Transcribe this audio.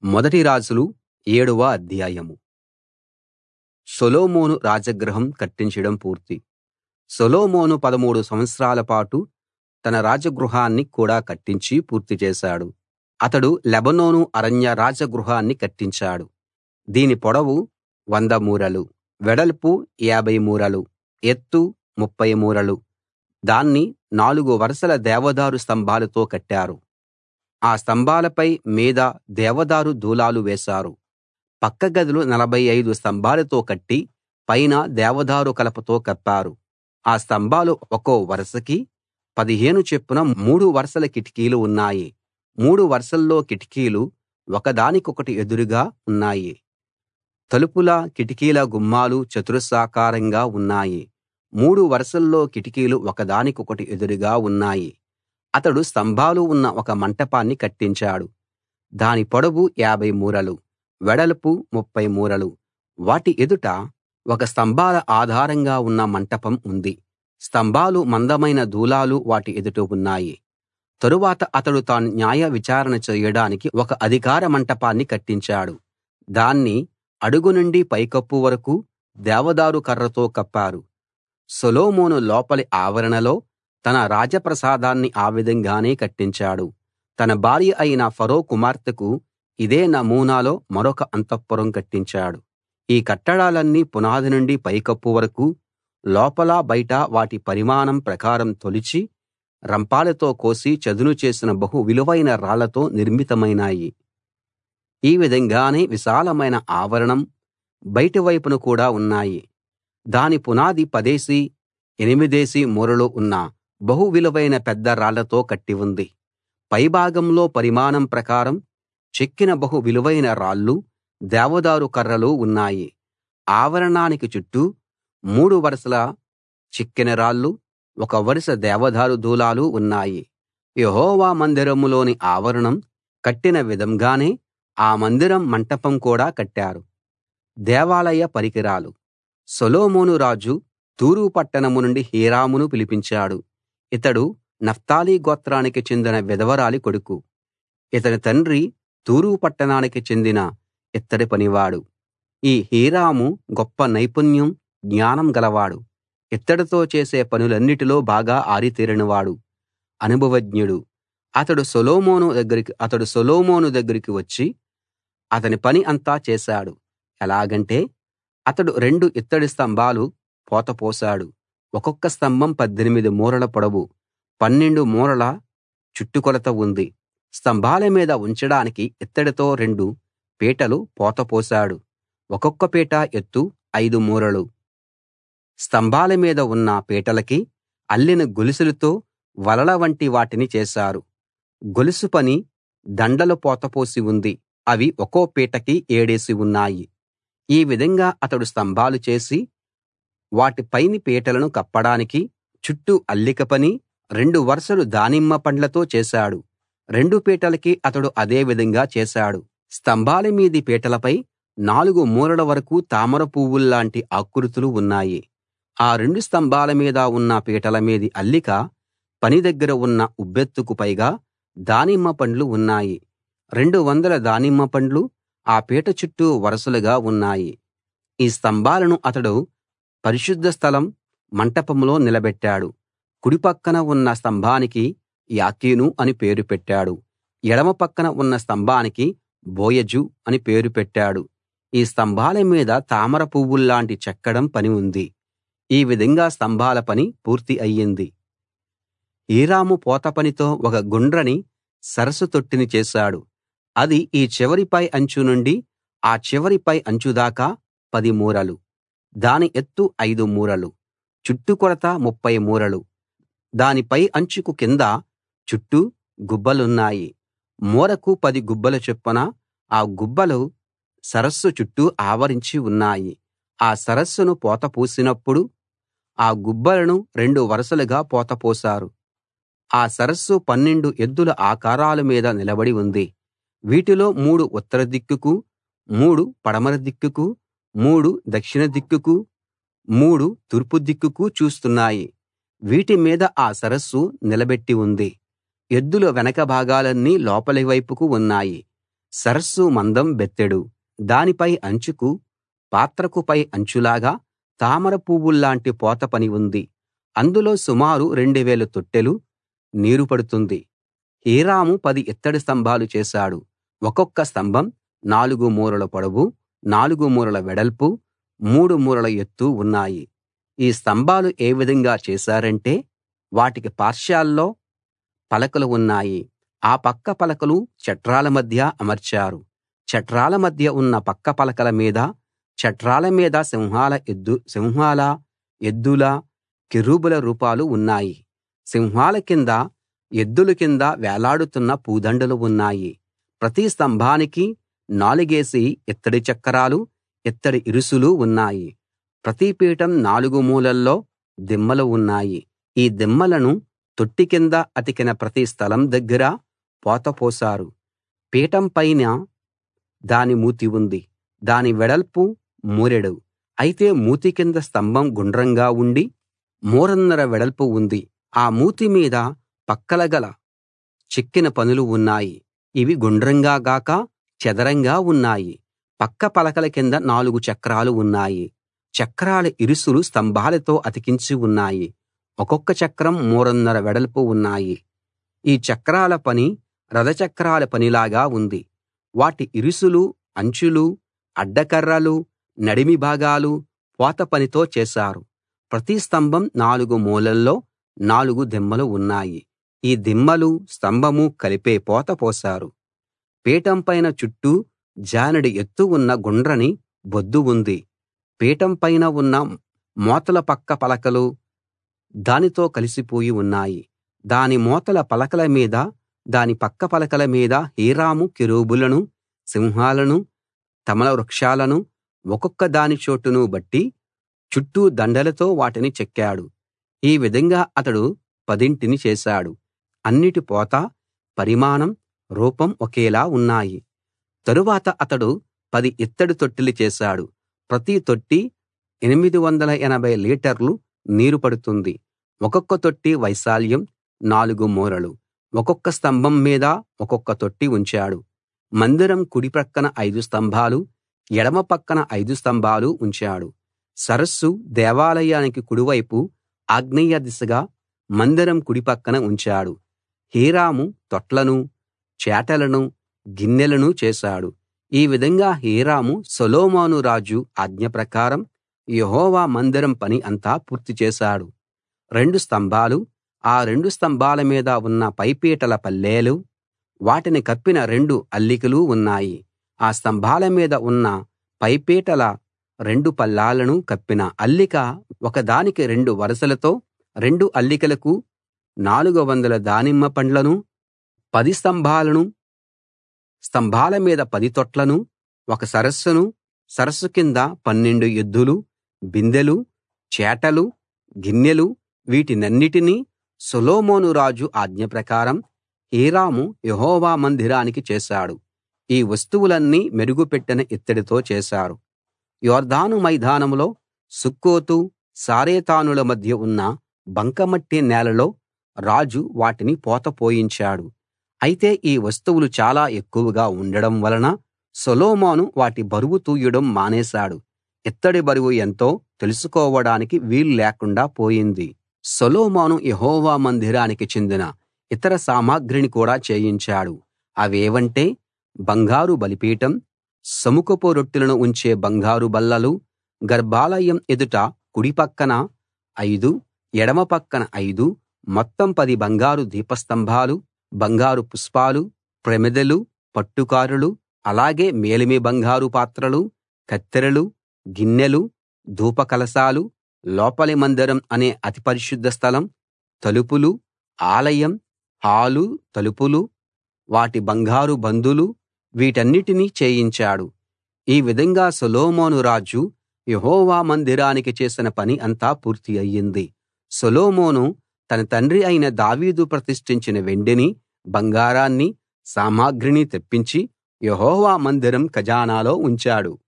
మొదటి రాజులు ఏడవ అధ్యాయం సొలొమోను రాజగృహం కట్టించడం పూర్తి సొలొమోను 13 సంవత్సరాల పాటు తన రాజగృహాన్ని కూడా కట్టించి పూర్తి చేశాడు అతడు లెబానోను అరణ్య రాజగృహాన్ని కట్టించాడు దీని పొడవు 100 మూరలు వెడల్పు 50 మూరలు ఎత్తు 30 మూరలు దాన్ని నాలుగు వరుసల దేవదారు స్తంభాలతో కట్టారు ఆ స్తంభాలపై మీద దేవదారు దూలాలు వేశారు పక్క గదులు 45 స్తంభాలతో కట్టి పైన దేవదారు కలపతో కప్పారు ఆ స్తంభాలు ఒక్కో వరుసకి 15 చొప్పున మూడు వరుసల కిటికీలు ఉన్నాయి మూడు వరుసల్లో కిటికీలు ఒకదానికొకటి ఎదురుగా ఉన్నాయి తలుపుల కిటికీల గుమ్మాలు చతురస్రాకారంగా ఉన్నాయి మూడు వరుసల్లో కిటికీలు ఒకదానికొకటి ఎదురుగా ఉన్నాయి అతడు స్తంభాలు ఉన్న ఒక మంటపాన్ని కట్టించాడు దాని పొడవు 50 మూరలు వెడల్పు 30 మూరలు వాటి ఎదుట ఒక స్తంభాల ఆధారంగా ఉన్న మంటపం ఉంది స్తంభాలు మందమైన దూలాలు వాటి ఎదుట ఉన్నాయి తరువాత అతడు తాను న్యాయ విచారణ చేయడానికి ఒక అధికార మంటపాన్ని కట్టించాడు దాన్ని అడుగు నుండి పైకప్పు వరకూ దేవదారు కర్రతో కప్పారు సొలొమోను లోపలి ఆవరణలో తన రాజప్రాసాదాన్ని ఆ విధంగానే కట్టించాడు తన భార్య అయిన ఫరో కుమార్తెకు ఇదే నమూనాలో మరొక అంతఃపురం కట్టించాడు ఈ కట్టడాలన్నీ పునాది నుండి పైకప్పు వరకూ లోపలా బయటా వాటి పరిమాణం ప్రకారం తొలిచి రంపాలతో కోసి చదును చేసిన బహు విలువైన రాళ్లతో నిర్మితమైనాయి ఈ విధంగానే విశాలమైన ఆవరణం బయటి వైపున కూడా ఉన్నాయి దాని పునాది పదేసి ఎనిమిదేసి మూరలు ఉన్న బహు విలువైన పెద్ద రాళ్లతో కట్టి ఉంది పైభాగంలో పరిమాణం ప్రకారం చెక్కిన బహు విలువైన రాళ్లు దేవదారు కర్రలు ఉన్నాయి ఆవరణానికి చుట్టూ మూడు వరుసల చెక్కిన రాళ్లు ఒక వరుస దేవదారు దూలాలు ఉన్నాయి యెహోవా మందిరంలోని ఆవరణం కట్టిన విధంగానే ఆ మందిరం మంటపం కూడా కట్టారు దేవాలయ పరికరాలు సొలొమోను రాజు తూరు పట్టణం నుండి హీరామును పిలిపించాడు ఇతడు నఫ్తాలి గోత్రానికి చెందిన విధవరాలి కొడుకు ఇతని తండ్రి తూరు పట్టణానికి చెందిన ఇత్తడి పనివాడు ఈ హీరాము గొప్ప నైపుణ్యం జ్ఞానం గలవాడు ఇత్తడితో చేసే పనులన్నిటిలో బాగా ఆరితేరినవాడు అనుభవజ్ఞుడు అతడు సొలొమోను దగ్గరికి అతడు సొలొమోను దగ్గరికి వచ్చి అతని పని అంతా చేశాడు ఎలాగంటే అతడు రెండు ఇత్తడి స్తంభాలు పోతపోశాడు ఒక్కొక్క స్తంభం 18 మూరల పొడవు 12 మూరల చుట్టుకొలత ఉంది స్తంభాల మీద ఉంచడానికి ఇత్తడితో రెండు పీటలు పోతపోశాడు ఒక్కొక్క పీట ఎత్తు 5 మూరలు స్తంభాల మీద ఉన్న పీటలకి అల్లిన గొలుసులతో వలల వంటి వాటిని చేశారు గొలుసు పని దండలు పోతపోసి ఉంది అవి ఒక్కో పీటకి ఏడేసి ఉన్నాయి ఈ విధంగా అతడు స్తంభాలు చేసి వాటి పైని పీటలను కప్పడానికి చుట్టూ అల్లిక పని రెండు వరుసలు దానిమ్మ పండ్లతో చేశాడు రెండు పీటలకి అతడు అదే విధంగా చేశాడు స్తంభాల మీది పీటలపై నాలుగు మూరల వరకూ తామర పువ్వుల్లాంటి ఆకృతులు ఉన్నాయి ఆ రెండు స్తంభాల మీద ఉన్న పీటల మీది అల్లిక పని దగ్గర ఉన్న ఉబ్బెత్తుకు పైగా దానిమ్మ పండ్లు ఉన్నాయి రెండు వందల దానిమ్మ పండ్లు ఆ పీట చుట్టూ వరుసలుగా ఉన్నాయి ఈ స్తంభాలను అతడు పరిశుద్ధ స్థలం మంటపంలో నిలబెట్టాడు కుడి పక్కన ఉన్న స్తంభానికి యాకీను అని పేరు పెట్టాడు ఎడమ పక్కన ఉన్న స్తంభానికి బోయజు అని పేరు పెట్టాడు ఈ స్తంభాల మీద తామర పువ్వుల్లాంటి చెక్కడం పని ఉంది ఈ విధంగా స్తంభాల పని పూర్తి అయ్యింది హీరాము పోత పనితో ఒక గుండ్రని సరస్సు తొట్టిని చేశాడు అది ఈ చివరి పై అంచు నుండి ఆ చివరి పై అంచు దాకా పది మూరలు దాని ఎత్తు ఐదు మూరలు చుట్టుకొలత ముప్ఫై మూరలు దాని పై అంచుకు కింద చుట్టూ గుబ్బలున్నాయి మూరకు పది గుబ్బల చొప్పున ఆ గుబ్బలు సరస్సు చుట్టూ ఆవరించి ఉన్నాయి ఆ సరస్సును పోత పూసినప్పుడు ఆ గుబ్బలను రెండు వరుసలుగా పోత పోశారు ఆ సరస్సు పన్నెండు ఎద్దుల ఆకారాల మీద నిలబడి ఉంది వీటిలో మూడు ఉత్తర దిక్కుకు మూడు పడమర దిక్కుకు మూడు దక్షిణ దిక్కుకు మూడు తూర్పు దిక్కుకు చూస్తున్నాయి వీటి మీద ఆ సరస్సు నిలబెట్టి ఉంది ఎద్దుల వెనక భాగాలన్నీ లోపలి వైపుకు ఉన్నాయి సరస్సు మందం బెత్తెడు దానిపై అంచుకు పాత్రకు పై అంచులాగా తామర పువ్వుల్లాంటి పోత పని ఉంది అందులో సుమారు 2000 తొట్టెలు నీరు పడుతుంది హీరాము పది ఇత్తడి స్తంభాలు చేశాడు ఒక్కొక్క స్తంభం నాలుగు మూరల పొడవు నాలుగు మూరల వెడల్పు మూడు మూరల ఎత్తు ఉన్నాయి ఈ స్తంభాలు ఏ విధంగా చేశారంటే వాటికి పార్శ్వాల్లో పలకలు ఉన్నాయి ఆ పక్క పలకలు చట్రాల మధ్య అమర్చారు చట్రాల మధ్య ఉన్న పక్క పలకల మీద చట్రాల మీద సింహాల ఎద్దు సింహాల ఎద్దుల కెరూబుల రూపాలు ఉన్నాయి సింహాల కింద ఎద్దుల కింద వేలాడుతున్న పూదండలు ఉన్నాయి ప్రతి స్తంభానికి నాలుగేసి ఇత్తడి చక్రాలు ఇత్తడి ఇరుసులు ఉన్నాయి ప్రతి పీఠం నాలుగు మూలల్లో దిమ్మలు ఉన్నాయి ఈ దిమ్మలను తొట్టి కింద అతికిన ప్రతి స్థలం దగ్గర పోత పోశారు పీఠం పైన దాని మూతి ఉంది దాని వెడల్పు మూరెడు అయితే మూతి కింద స్తంభం గుండ్రంగా ఉండి మూరన్నర వెడల్పు ఉంది ఆ మూతి మీద పక్కల గల చెక్కిన పనులు ఉన్నాయి ఇవి గుండ్రంగా గాక చదరంగా ఉన్నాయి పక్క పలకల కింద నాలుగు చక్రాలు ఉన్నాయి చక్రాల ఇరుసులు స్తంభాలతో అతికించి ఉన్నాయి ఒక్కొక్క చక్రం మూరన్నర వెడల్పు ఉన్నాయి ఈ చక్రాల పని రథచక్రాల పనిలాగా ఉంది వాటి ఇరుసులు అంచులు అడ్డకర్రలు నడిమి భాగాలు పోత పనితో చేశారు ప్రతి స్తంభం నాలుగు మూలల్లో నాలుగు దిమ్మలు ఉన్నాయి ఈ దిమ్మలు స్తంభము కలిపే పోత పోశారు పీఠం పైన చుట్టూ జానెడు ఎత్తు ఉన్న గుండ్రని బొద్దు ఉంది పీఠం పైన ఉన్న మోతల పక్క పలకలు దానితో కలిసిపోయి ఉన్నాయి దాని మోతల పలకల మీద దాని పక్క పలకల మీద హీరాము కెరూబులను సింహాలను తమల వృక్షాలను ఒక్కొక్క దాని చోటును బట్టి చుట్టూ దండలతో వాటిని చెక్కాడు ఈ విధంగా అతడు పదింటిని చేశాడు అన్నిటి పోత పరిమాణం రూపం ఒకేలా ఉన్నాయి తరువాత అతడు పది ఇత్తడి తొట్టెలు చేశాడు ప్రతి తొట్టి 880 లీటర్లు నీరు పడుతుంది ఒక్కొక్క తొట్టి వైశాల్యం నాలుగు మూరలు ఒక్కొక్క స్తంభం మీద ఒక్కొక్క తొట్టి ఉంచాడు మందిరం కుడి ప్రక్కన ఐదు స్తంభాలు ఎడమ పక్కన ఐదు స్తంభాలు ఉంచాడు సరస్సు దేవాలయానికి కుడివైపు ఆగ్నేయ దిశగా మందిరం కుడి పక్కన ఉంచాడు హీరాము తొట్లను చేటలను గిన్నెలను చేశాడు ఈ విధంగా హీరాము సొలొమోను రాజు ఆజ్ఞ ప్రకారం యెహోవా మందిరం పని అంతా పూర్తి చేశాడు రెండు స్తంభాలు ఆ రెండు స్తంభాల మీద ఉన్న పైపీటల పళ్ళేలు వాటిని కప్పిన రెండు అల్లికలు ఉన్నాయి ఆ స్తంభాల మీద ఉన్న పైపీటల రెండు పళ్ళాలను కప్పిన అల్లిక ఒకదానికి రెండు వరసలతో రెండు అల్లికలకు 400 దానిమ్మ పండ్లను పది స్తంభాలను స్తంభాల మీద పది తొట్లను ఒక సరస్సును సరస్సు కింద పన్నెండు ఎద్దులు బిందెలు చేటలు గిన్నెలు వీటినన్నిటినీ సొలొమోను రాజు ఆజ్ఞ ప్రకారం హీరాము యెహోవా మందిరానికి చేశాడు ఈ వస్తువులన్నీ మెరుగుపెట్టిన ఇత్తడితో చేశారు యొర్దాను మైదానంలో సుక్కోతు సారెతానుల మధ్య ఉన్న బంకమట్టి నేలలో రాజు వాటిని పోత పోయించాడు అయితే ఈ వస్తువులు చాలా ఎక్కువగా ఉండడం వలన సొలొమోను వాటి బరువు తూయడం మానేశాడు ఇత్తడి బరువు ఎంతో తెలుసుకోవడానికి వీలు లేకుండా పోయింది సొలొమోను యెహోవా మందిరానికి చెందిన ఇతర సామగ్రిని కూడా చేయించాడు అవేవంటే బంగారు బలిపీఠం సముఖపు రొట్టెలను ఉంచే బంగారు బల్లలు గర్భాలయం ఎదుట కుడి పక్కన ఐదు ఎడమ పక్కన ఐదు మొత్తం పది బంగారు దీపస్తంభాలు బంగారు పుష్పాలు ప్రమిదెలు పట్టుకారులు అలాగే మేలిమి బంగారు పాత్రలు కత్తెరలు గిన్నెలు ధూపకలశాలు లోపలి మందిరం అనే అతి పరిశుద్ధ స్థలం తలుపులు ఆలయం హాలు తలుపులు వాటి బంగారు బందులు వీటన్నిటినీ చేయించాడు ఈ విధంగా సొలొమోను రాజు యెహోవా మందిరానికి చేసిన పని అంతా పూర్తి అయ్యింది సొలొమోను తన తండ్రి అయిన దావీదు ప్రతిష్ఠించిన వెండిని బంగారాన్ని సామగ్రిని తెప్పించి యెహోవా మందిరం ఖజానాలో ఉంచాడు